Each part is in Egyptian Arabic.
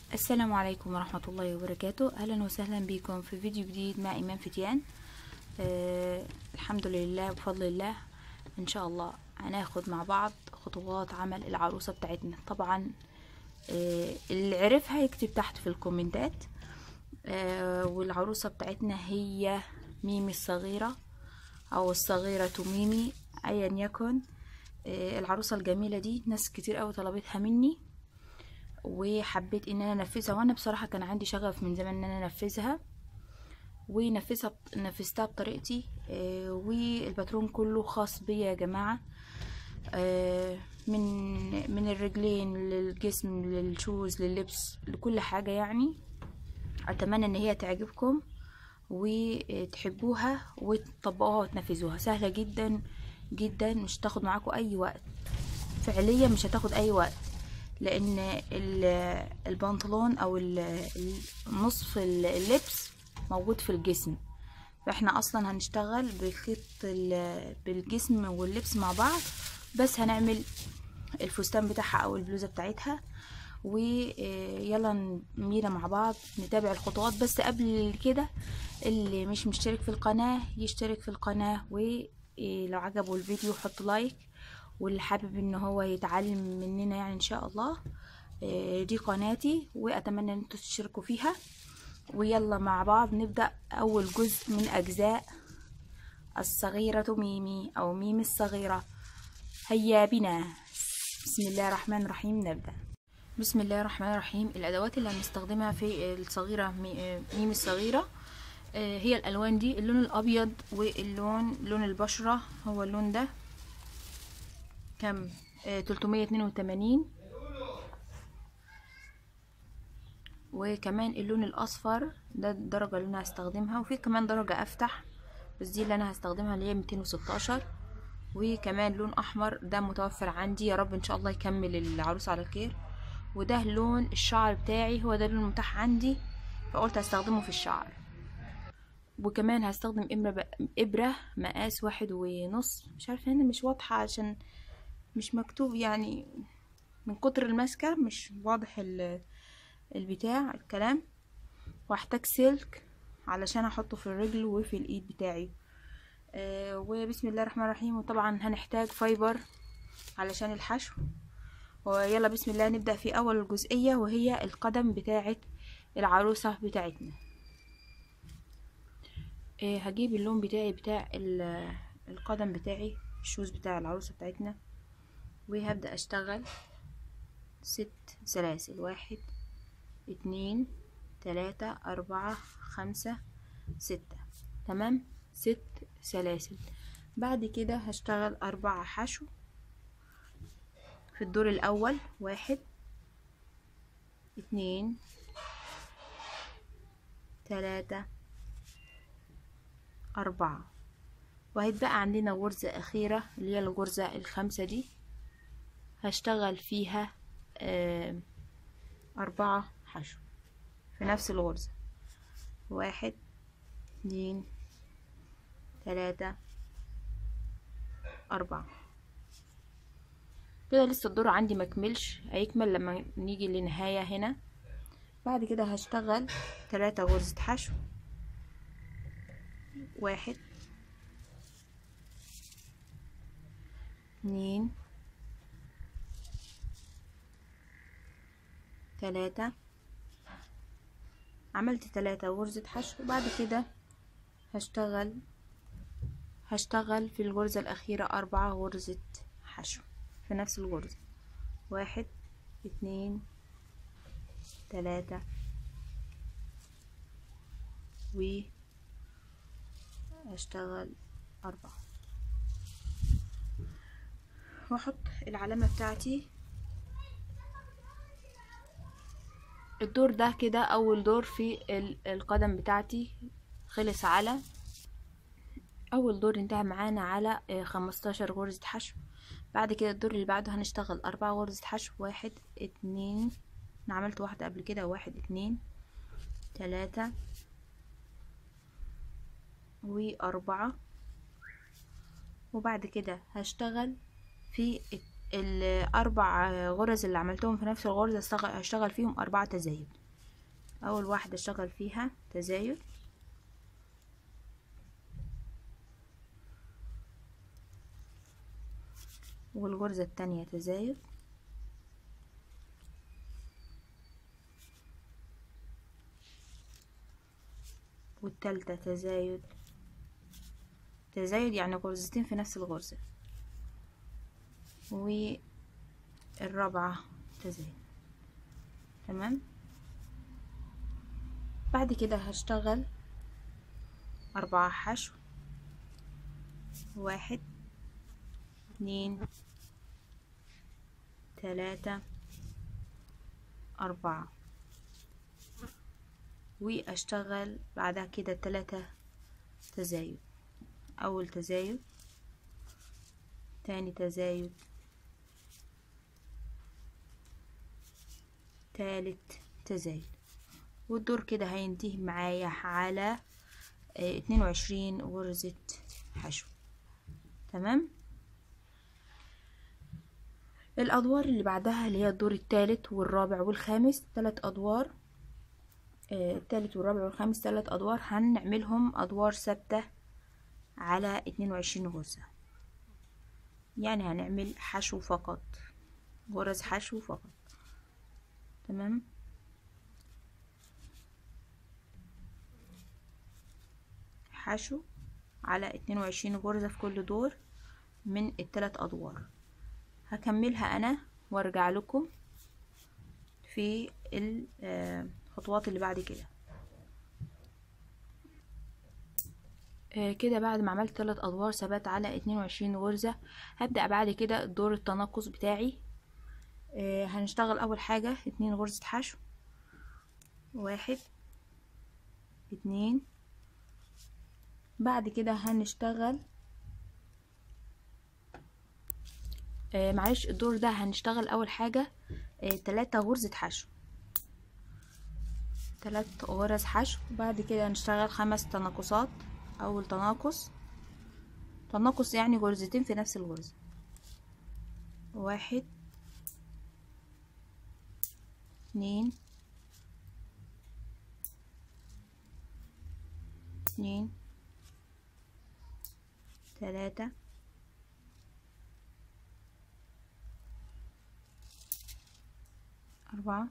السلام عليكم ورحمة الله وبركاته أهلا وسهلا بكم في فيديو جديد مع إيمان فتيان آه الحمد لله بفضل الله إن شاء الله هناخد مع بعض خطوات عمل العروسة بتاعتنا طبعا آه اللي عرفها يكتب تحت في الكومنتات آه والعروسة بتاعتنا هي ميمي الصغيرة أو الصغيرة ميمي أيا يكن آه العروسة الجميلة دي ناس كتير قوي طلبتها مني وحبيت ان انا انفذها وانا بصراحه كان عندي شغف من زمان ان انا انفذها ونفذها نفذتها بطريقتي آه والباترون كله خاص بيا يا جماعه آه من من الرجلين للجسم للشوز لللبس لكل حاجه يعني اتمنى ان هي تعجبكم وتحبوها وتطبقوها وتنفذوها سهله جدا جدا مش هتاخد معاكم اي وقت فعليا مش هتاخد اي وقت لان البنطلون او نصف اللبس موجود في الجسم فاحنا اصلا هنشتغل بخيط بالجسم واللبس مع بعض بس هنعمل الفستان بتاعها او البلوزه بتاعتها ويلا نمينا مع بعض نتابع الخطوات بس قبل كده اللي مش مشترك في القناه يشترك في القناه ولو عجبه الفيديو حط لايك واللي حابب ان هو يتعلم مننا يعني ان شاء الله دي قناتي واتمنى ان انتوا تشتركوا فيها ويلا مع بعض نبدا اول جزء من اجزاء الصغيره ميمي او ميمي الصغيره هيا بنا بسم الله الرحمن الرحيم نبدا بسم الله الرحمن الرحيم الادوات اللي هنستخدمها في الصغيره ميمي الصغيره هي الالوان دي اللون الابيض واللون لون البشره هو اللون ده كم تلتمية اتنين وتمانين وكمان اللون الاصفر ده الدرجة اللي انا هستخدمها وفي كمان درجة افتح بس دي اللي انا هستخدمها اللي هي ميتين وستاشر وكمان لون احمر ده متوفر عندي يا رب ان شاء الله يكمل العروس على الخير وده لون الشعر بتاعي هو ده اللون المتاح عندي فقلت هستخدمه في الشعر وكمان هستخدم إبرة, إبرة مقاس واحد ونص مش عارفة هنا مش واضحة عشان مش مكتوب يعني من كتر الماسكة مش واضح البتاع الكلام واحتاج سلك علشان احطه في الرجل وفي الايد بتاعي آه وبسم الله الرحمن الرحيم وطبعا هنحتاج فايبر علشان الحشو ويلا بسم الله نبدأ في اول جزئية وهي القدم بتاعة العروسة بتاعتنا آه هجيب اللون بتاعي بتاع القدم بتاعي الشوز بتاع العروسة بتاعتنا وهبدأ أشتغل ست سلاسل واحد اتنين تلاتة أربعة خمسة ستة تمام ست سلاسل بعد كده هشتغل أربعة حشو في الدور الأول واحد اتنين تلاتة أربعة وهيتبقى عندنا غرزة أخيرة اللي هي الغرزة الخامسة دي هشتغل فيها آه أربعة حشو في نفس الغرزة واحد اتنين تلاتة أربعة كده لسه الدور عندي مكملش هيكمل لما نيجي لنهاية هنا بعد كده هشتغل تلاتة غرزة حشو واحد اتنين تلاتة عملت تلاتة غرزة حشو بعد كده هشتغل هشتغل في الغرزة الأخيرة أربعة غرزة حشو في نفس الغرزة واحد اتنين تلاتة و هشتغل أربعة واحط العلامة بتاعتي الدور ده كده اول دور في القدم بتاعتي خلص على اول دور انتهى معانا على خمستاشر غرزة حشو بعد كده الدور اللي بعده هنشتغل اربعة غرزة حشو واحد اتنين انا عملت واحدة قبل كده واحد اتنين تلاتة واربعة وبعد كده هشتغل في الاربع غرز اللي عملتهم في نفس الغرزة اشتغل, اشتغل فيهم اربعة تزايد اول واحدة اشتغل فيها تزايد والغرزة التانية تزايد والتالتة تزايد تزايد يعني غرزتين في نفس الغرزة والرابعة تزايد تمام بعد كده هشتغل أربعة حشو واحد اتنين تلاتة أربعة وأشتغل بعدها كده تلاتة تزايد أول تزايد تاني تزايد تالت تزايد والدور كده هينتهي معايا على اتنين وعشرين غرزة حشو تمام الادوار اللي بعدها اللي هي الدور الثالث والرابع والخامس ثلاث ادوار آه الثالث والرابع والخامس ثلاث ادوار هنعملهم ادوار ثابته على اتنين وعشرين غرزه يعني هنعمل حشو فقط غرز حشو فقط تمام حشو على اتنين وعشرين غرزة في كل دور من التلات أدوار هكملها أنا وارجع لكم في الخطوات اللي بعد كده كده بعد ما عملت تلات أدوار ثبات على اتنين وعشرين غرزة هبدأ بعد كده دور التناقص بتاعي هنشتغل أول حاجة اتنين غرزة حشو واحد اتنين بعد كده هنشتغل آه معلش الدور ده هنشتغل اول حاجة آه تلاتة غرزة حشو تلات غرز حشو بعد كده هنشتغل خمس تناقصات اول تناقص تناقص يعني غرزتين في نفس الغرزة واحد اتنين اتنين تلاتة أربعة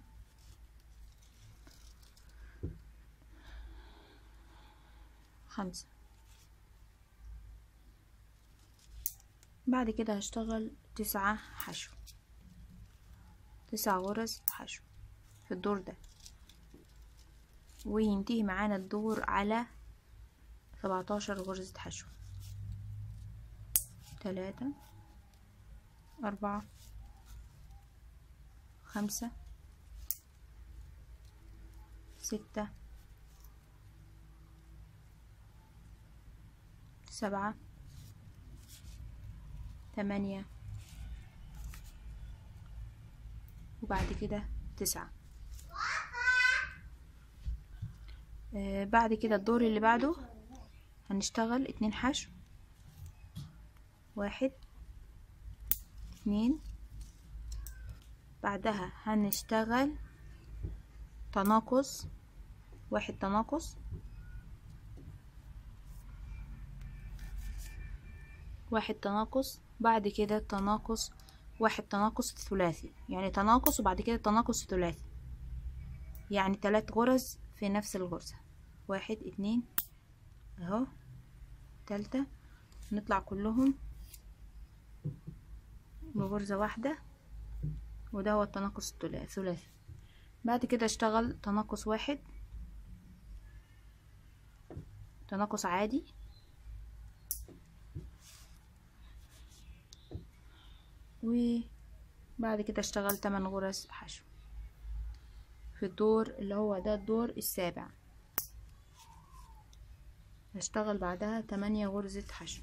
خمسة بعد كده هشتغل تسعة حشو تسع غرز حشو في الدور ده وينتهي معانا الدور على سبعتاشر غرزة حشو تلاتة أربعة خمسة ستة سبعة تمانية وبعد كده تسعة آه بعد كده الدور اللي بعده هنشتغل اتنين حشو واحد اتنين بعدها هنشتغل تناقص واحد تناقص واحد تناقص بعد كده تناقص واحد تناقص ثلاثي يعني تناقص وبعد كده تناقص ثلاثي يعني تلات غرز في نفس الغرزة واحد اتنين اهو تالتة نطلع كلهم بغرزة واحدة وده هو التناقص الثلاثي بعد كده اشتغل تناقص واحد تناقص عادي وبعد كده اشتغل تمن غرز حشو في الدور اللي هو ده الدور السابع هشتغل بعدها تمانية غرزة حشو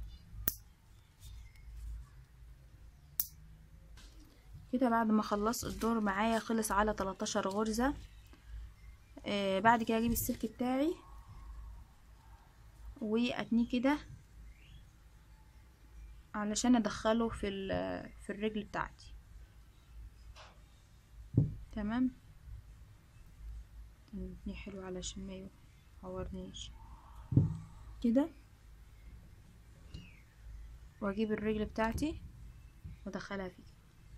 كده بعد ما خلصت الدور معايا خلص على 13 غرزة آه بعد كده اجيب السلك بتاعي واتنيه كده علشان ادخله في ال- في الرجل بتاعتي تمام تنتني حلو علشان ما يعورنيش كده واجيب الرجل بتاعتي وادخلها فيه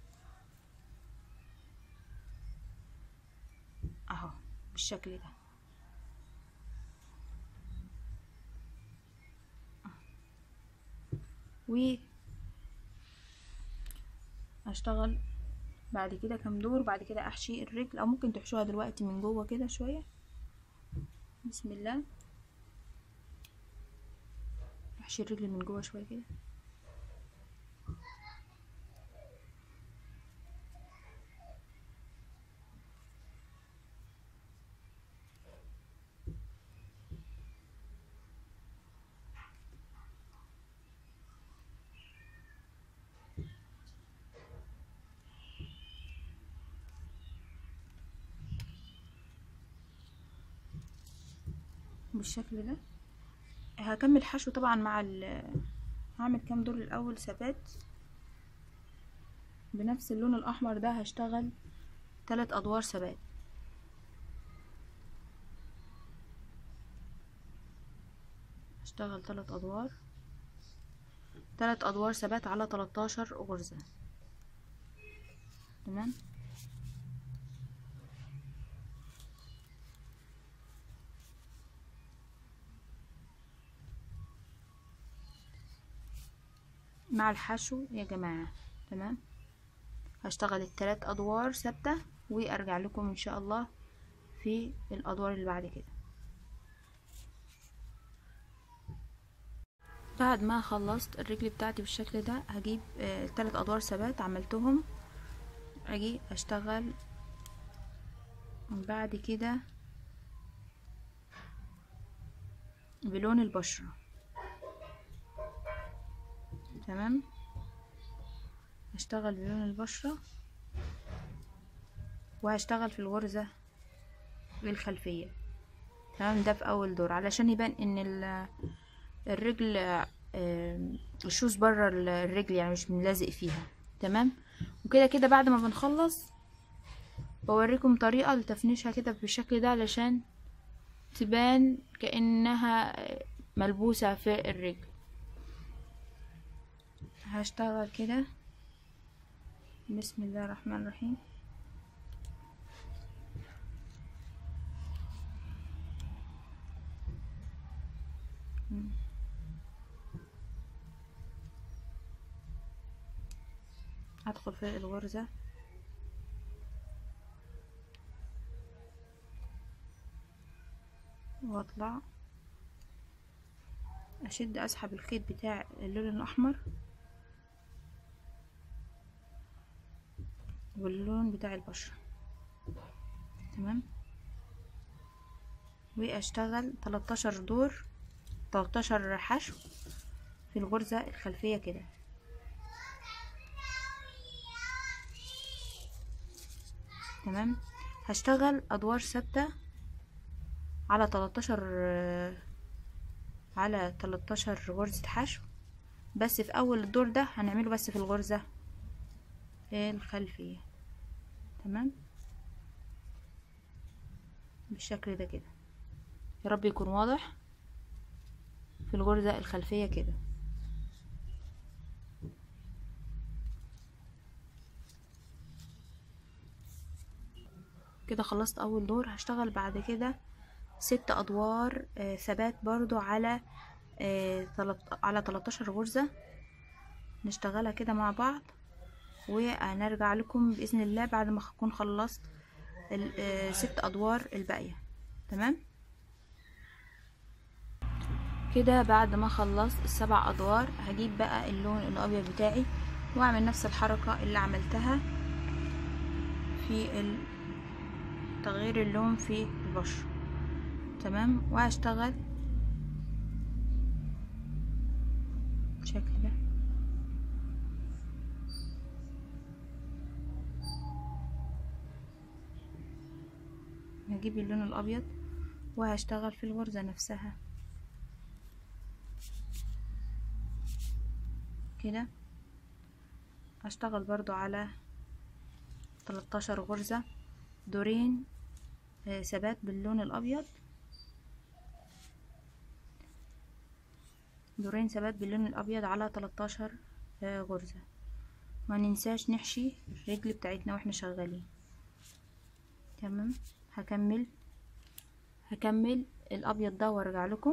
اهو بالشكل ده و اشتغل بعد كده كام دور بعد كده احشي الرجل او ممكن تحشوها دلوقتي من جوه كده شويه بسم الله احشي الرجل من جوه شويه كده بالشكل ده هكمل حشو طبعا مع ال هعمل كام دور الاول ثبات بنفس اللون الاحمر ده هشتغل ثلاث ادوار ثبات هشتغل ثلاث ادوار ثلاث ادوار ثبات على 13 غرزة تمام مع الحشو يا جماعة تمام هشتغل التلات ادوار ثابتة وارجع لكم ان شاء الله في الادوار اللي بعد كده بعد ما خلصت الرجل بتاعتي بالشكل ده هجيب آه تلات ادوار ثبات عملتهم اجي اشتغل بعد كده بلون البشره تمام هشتغل بلون البشرة وهشتغل في الغرزة الخلفية تمام ده في اول دور علشان يبان ان ال- الرجل آه، الشوز بره الرجل يعني مش ملازق فيها تمام وكده كده بعد ما بنخلص بوريكم طريقة لتفنيشها كده بالشكل ده علشان تبان كأنها ملبوسة في الرجل هشتغل كده بسم الله الرحمن الرحيم مم. هدخل في الغرزة واطلع اشد اسحب الخيط بتاع اللون الاحمر واللون بتاع البشرة تمام واشتغل 13 دور 13 حشو في الغرزة الخلفية كده تمام هشتغل ادوار ثابتة على 13 على 13 غرزة حشو بس في اول الدور ده هنعمله بس في الغرزة الخلفية تمام بالشكل ده كده يا رب يكون واضح في الغرزة الخلفية كده كده خلصت اول دور هشتغل بعد كده ست ادوار آه ثبات برضو على آه تلت- على 13 غرزة نشتغلها كده مع بعض وهنرجع لكم باذن الله بعد ما اكون خلصت ال- آه، ست ادوار الباقيه تمام كده بعد ما خلصت السبع ادوار هجيب بقى اللون الابيض بتاعي واعمل نفس الحركه اللي عملتها في ال- تغيير اللون في البشره تمام وهشتغل بالشكل ده هجيب اللون الابيض وهشتغل في الغرزة نفسها كده هشتغل برضو على 13 غرزة دورين آه، ثبات باللون الابيض دورين ثبات باللون الابيض على 13 آه، غرزة ما ننساش نحشي الرجل بتاعتنا واحنا شغالين تمام هكمل هكمل الابيض ده وارجع لكم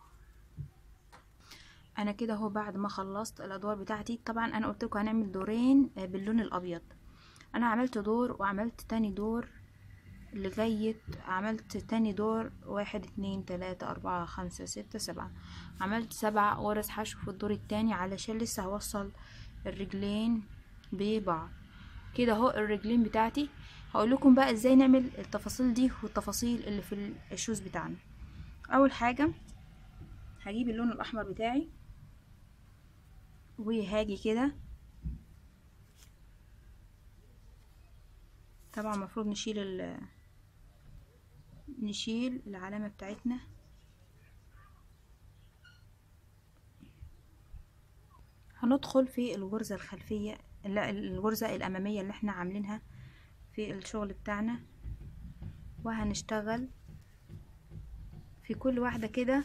انا كده اهو بعد ما خلصت الادوار بتاعتي طبعا انا قلت لكم هنعمل دورين آه، باللون الابيض انا عملت دور وعملت تاني دور لغاية عملت تاني دور واحد اتنين تلاتة اربعة خمسة ستة سبعة عملت سبع غرز حشو في الدور التاني علشان لسه هوصل الرجلين ببعض كده اهو الرجلين بتاعتي هقول لكم بقى ازاي نعمل التفاصيل دي والتفاصيل اللي في الشوز بتاعنا اول حاجة هجيب اللون الاحمر بتاعي وهاجي كده طبعا المفروض نشيل ال نشيل العلامة بتاعتنا هندخل في الغرزة الخلفية لا الغرزة الأمامية اللي احنا عاملينها في الشغل بتاعنا وهنشتغل في كل واحدة كده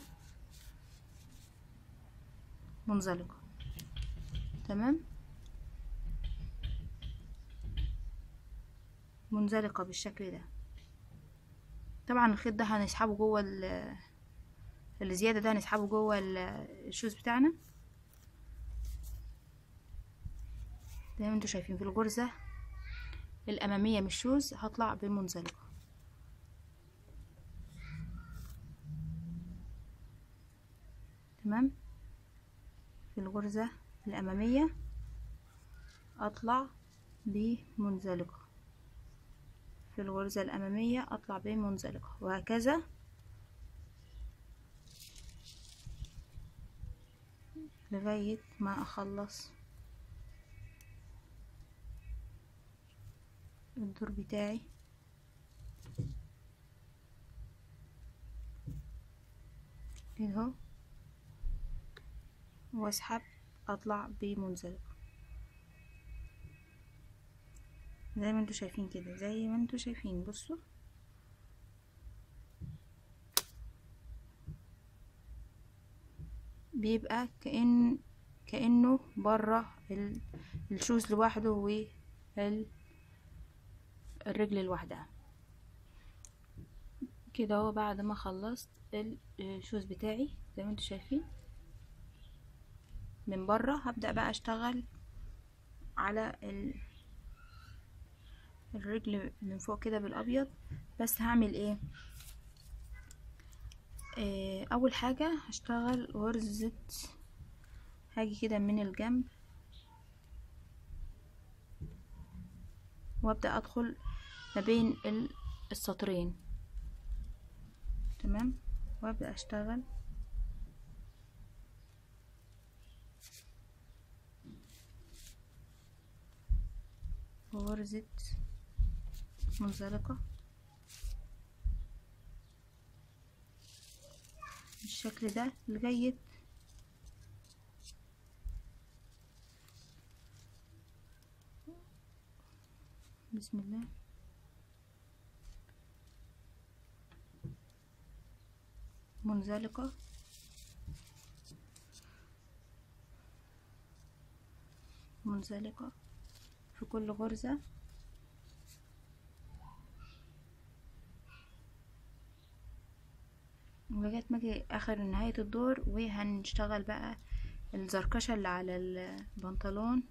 منزلقة تمام منزلقة بالشكل ده طبعا الخيط ده هنسحبه جوه ال- الزيادة ده هنسحبه جوه ال- الشوز بتاعنا زي ما انتوا شايفين في الغرزة الأمامية من الشوز هطلع بمنزلقة تمام في الغرزة الأمامية أطلع بمنزلقة في الغرزة الأمامية أطلع بمنزلقة وهكذا لغاية ما أخلص الدور بتاعي كده اهو واسحب اطلع بمنزلقة زي ما انتوا شايفين كده زي ما انتوا شايفين بصوا بيبقى كأن كأنه بره ال- الشوز لوحده وال الرجل لوحدها كده اهو بعد ما خلصت الشوز بتاعي زي ما انتوا شايفين من بره هبدأ بقى اشتغل على ال... الرجل من فوق كده بالابيض بس هعمل ايه آه اول حاجة هشتغل غرزة هاجي كده من الجنب وابدأ ادخل ما بين ال- السطرين تمام وابدأ اشتغل غرزة منزلقة بالشكل ده لغاية بسم الله منزلقة منزلقة في كل غرزة لغاية ما اجي اخر نهاية الدور وهنشتغل بقى الزركشة اللي على البنطلون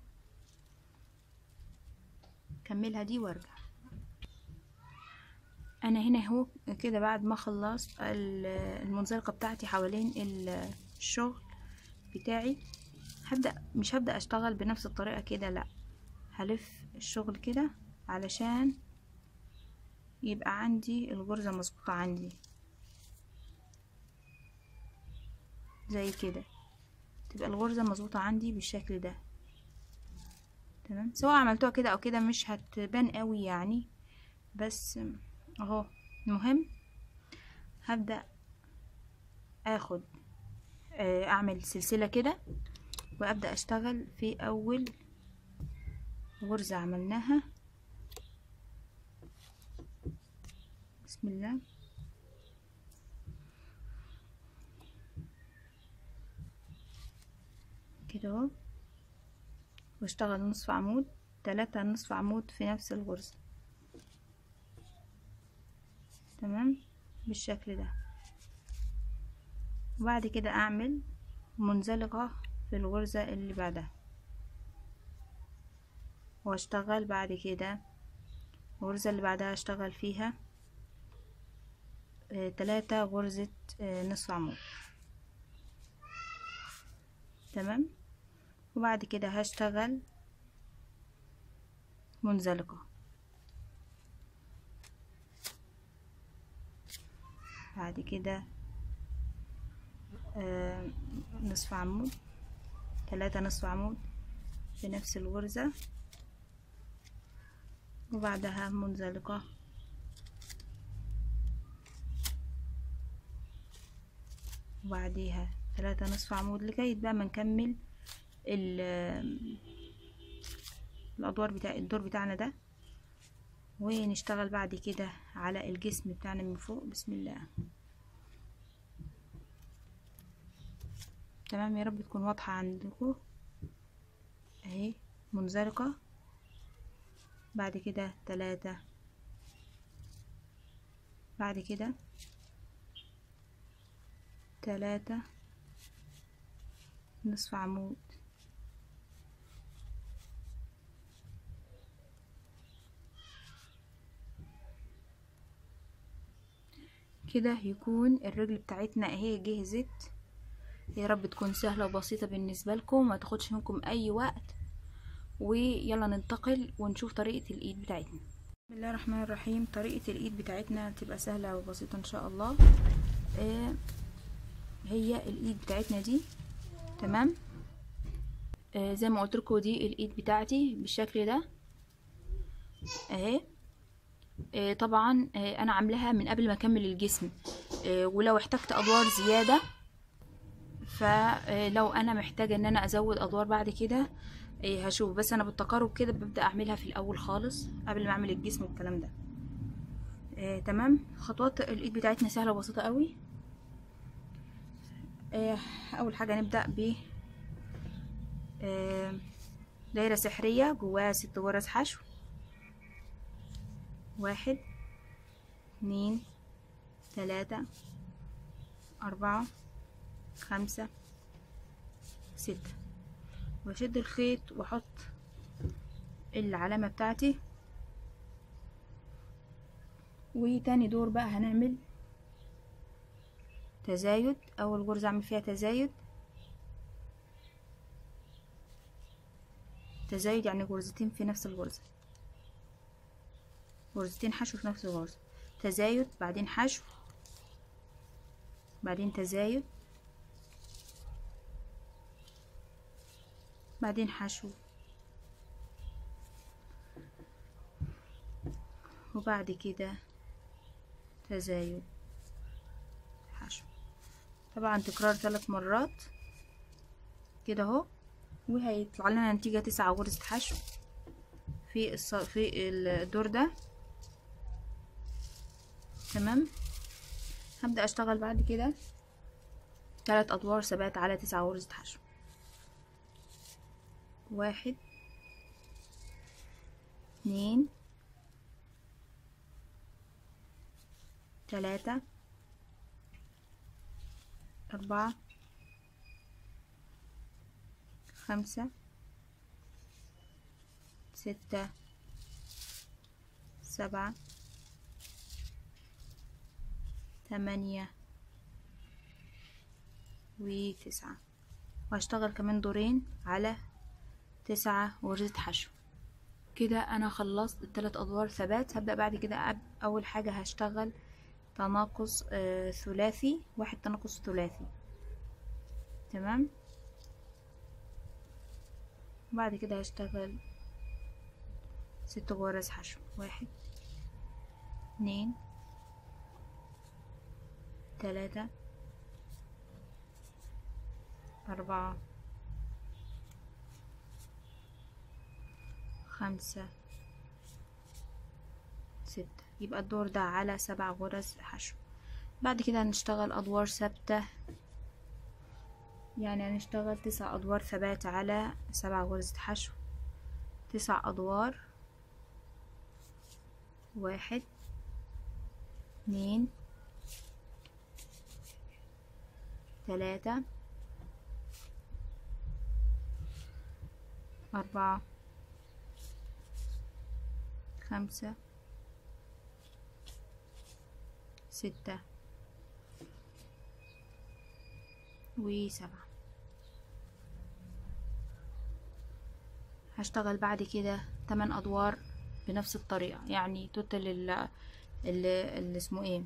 كملها دي وارجع انا هنا اهو كده بعد ما خلصت ال- المنزلقة بتاعتي حوالين ال- الشغل بتاعي هبدأ مش هبدأ اشتغل بنفس الطريقة كده لا هلف الشغل كده علشان يبقى عندي الغرزة مظبوطة عندي زي كده تبقى الغرزة مظبوطة عندي بالشكل ده تمام سواء عملتوها كده او كده مش هتبان قوي يعني بس اهو المهم هبدأ اخد آه، اعمل سلسلة كده وابدأ اشتغل في اول غرزة عملناها بسم الله كده اهو واشتغل نصف عمود تلاتة نصف عمود في نفس الغرزة تمام بالشكل ده وبعد كده اعمل منزلقة في الغرزة اللي بعدها واشتغل بعد كده الغرزة اللي بعدها اشتغل فيها آه تلاتة غرزة آه نصف عمود تمام وبعد كده هشتغل منزلقة بعد كده آه نصف عمود تلاتة نصف عمود في نفس الغرزة وبعدها منزلقة وبعديها ثلاثة نصف عمود لغاية بقى ما نكمل الأدوار بتاع الدور بتاعنا ده ونشتغل بعد كده على الجسم بتاعنا من فوق بسم الله تمام يا رب تكون واضحة عندكم اهي منزلقة بعد كده تلاتة بعد كده تلاتة نصف عمود كده يكون الرجل بتاعتنا اهي جهزت يا رب تكون سهلة وبسيطة بالنسبة لكم ما تاخدش منكم اي وقت ويلا ننتقل ونشوف طريقة الايد بتاعتنا بسم الله الرحمن الرحيم طريقة الايد بتاعتنا تبقى سهلة وبسيطة ان شاء الله آه هي الايد بتاعتنا دي تمام آه زي ما قلت لكم دي الايد بتاعتي بالشكل ده اهي آه طبعا آه انا عاملاها من قبل ما اكمل الجسم آه ولو احتجت ادوار زياده فلو انا محتاجه ان انا ازود ادوار بعد كده آه هشوف بس انا بالتقارب كده ببدا اعملها في الاول خالص قبل ما اعمل الجسم والكلام ده آه تمام خطوات الايد بتاعتنا سهله وبسيطه قوي آه اول حاجه نبدا ب آه دايره سحريه جواها ست غرز حشو واحد اتنين تلاتة أربعة خمسة ستة واشد الخيط واحط العلامة بتاعتي وتاني دور بقى هنعمل تزايد اول غرزة اعمل فيها تزايد تزايد يعني غرزتين في نفس الغرزة غرزتين حشو في نفس الغرزة تزايد بعدين حشو بعدين تزايد بعدين حشو وبعد كده تزايد حشو طبعا تكرار ثلاث مرات كده اهو وهيطلع لنا نتيجة تسعة غرزة حشو في الص... في الدور ده تمام هبدأ اشتغل بعد كده ثلاث ادوار ثبات على تسعة غرزة حشو واحد اتنين تلاتة أربعة خمسة ستة سبعة ثمانية وتسعة وهشتغل كمان دورين على تسعة غرزة حشو كده انا خلصت الثلاث ادوار ثبات هبدأ بعد كده اول حاجة هشتغل تناقص آه ثلاثي واحد تناقص ثلاثي تمام بعد كده هشتغل ست غرز حشو واحد اتنين تلاتة أربعة خمسة ستة يبقى الدور ده على سبع غرز حشو بعد كده هنشتغل أدوار ثابتة يعني هنشتغل تسع أدوار ثبات على سبع غرزة حشو تسع أدوار واحد اتنين تلاتة أربعة خمسة ستة وسبعة هشتغل بعد كده تمن أدوار بنفس الطريقة يعني توتال ال اللي اسمه ايه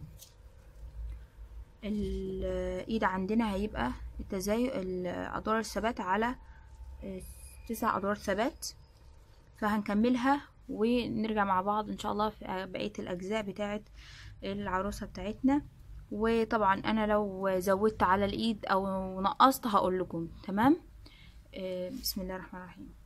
الايد عندنا هيبقى التزايد الادوار الثبات على تسع ادوار ثبات فهنكملها ونرجع مع بعض ان شاء الله في بقيه الاجزاء بتاعه العروسه بتاعتنا وطبعا انا لو زودت على الايد او نقصت هقول لكم تمام بسم الله الرحمن الرحيم